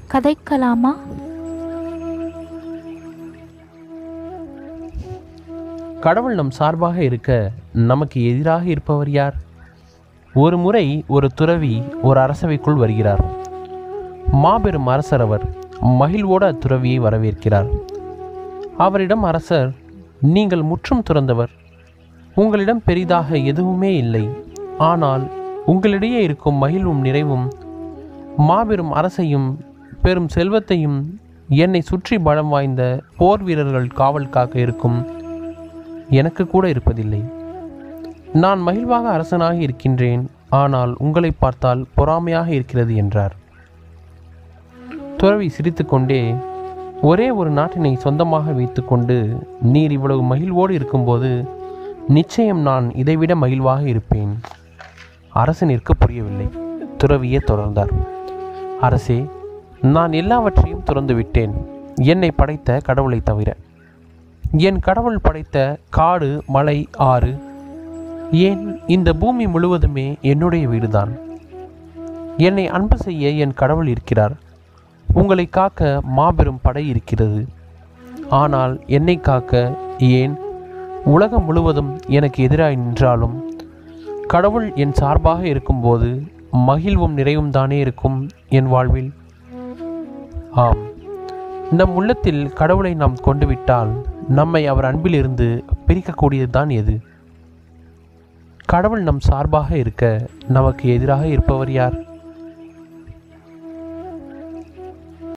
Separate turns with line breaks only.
கதைக்கலாமா
கடவுள் நம் சார்பாக இருக்க நமக்கு எதிராக இருப்பவர் யார் ஒரு முறை ஒரு துறவி ஒரு அரசவைக்குள் வருகிறார் மாபெரும் அரசர் அவர் மகிழ்வோடு அத்துறவியை வரவேற்கிறார் அவரிடம் அரசர் நீங்கள் முற்றும் துறந்தவர் உங்களிடம் பெரிதாக எதுவுமே இல்லை ஆனால் உங்களிடையே இருக்கும் மகிழ்வும் நிறைவும் மாபெரும் அரசையும் பெரும் செல்வத்தையும் என்னை சுற்றி பலம் வாய்ந்த போர் வீரர்கள் காவல் காக்க இருக்கும் எனக்கு கூட இருப்பதில்லை நான் மகிழ்வாக அரசனாக இருக்கின்றேன் ஆனால் உங்களை பார்த்தால் பொறாமையாக இருக்கிறது என்றார் துறவி சிரித்துக்கொண்டே ஒரே ஒரு நாட்டினை சொந்தமாக வைத்துக்கொண்டு நீர் இவ்வளவு மகிழ்வோடு இருக்கும்போது நிச்சயம் நான் இதைவிட மகிழ்வாக இருப்பேன் அரசனிற்கு புரியவில்லை துறவியே தொடர்ந்தார் அரசே நான் எல்லாவற்றையும் துறந்து விட்டேன் என்னை படைத்த கடவுளை தவிர என் கடவுள் படைத்த காடு மலை ஆறு ஏன் இந்த பூமி முழுவதுமே என்னுடைய வீடுதான் என்னை அன்பு செய்ய என் கடவுள் இருக்கிறார் உங்களை காக்க மாபெரும் படை இருக்கிறது ஆனால் என்னை காக்க ஏன் உலகம் முழுவதும் எனக்கு எதிராய் நின்றாலும் கடவுள் என் சார்பாக இருக்கும்போது மகிழ்வும் நிறைவும் தானே இருக்கும் என் வாழ்வில் ஆம் நம் உள்ளத்தில் கடவுளை நாம் கொண்டு விட்டால் நம்மை அவர் அன்பிலிருந்து பிரிக்கக்கூடியதுதான் எது கடவுள் நம் சார்பாக இருக்க நமக்கு எதிராக இருப்பவர் யார்